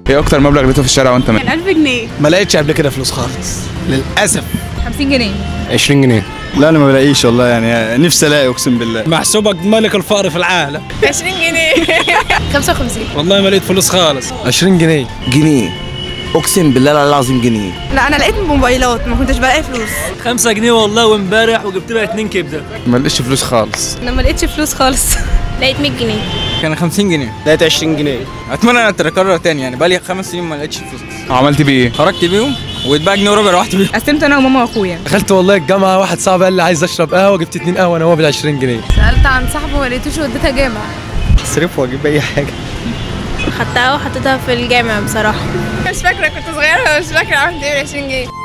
ايه اكتر مبلغ لقيته في الشارع وانت ماشي 1000 جنيه ما لقيتش قبل كده فلوس خالص للاسف 50 جنيه 20 جنيه لا انا ما بلاقيش والله يعني نفسي الاقي اقسم بالله محسوبك ملك الفقر في العالم 20 جنيه 55 والله ما لقيت فلوس خالص 20 جنيه جنيه اقسم بالله العظيم جنيه لا انا لقيت موبايلات ما كنتش بلاقي فلوس 5 جنيه والله وامبارح وجبت لها 2 كبده ما لقيتش فلوس خالص انا ما لقيتش فلوس خالص لقيت 100 جنيه كان 50 جنيه لقيت 20 جنيه اتمنى ان تتكرر تاني يعني بقالي خمس سنين ما لقيتش فلوس عملت بيه ايه خرجت بيهم واتباع جنيه وربع روحت بيهم قسمت انا وماما واخويا دخلت والله الجامعه واحد صاحبي قال لي عايز اشرب قهوه جبت اتنين قهوه انا هو بال 20 جنيه سالت عن صاحبه ما لقيتوش وديتها جامع اصرف واجيب اي حاجه خدتها وحطيتها في الجامع بصراحه مش فاكره كنت صغيره مش فاكره عملت ايه ب 20 جنيه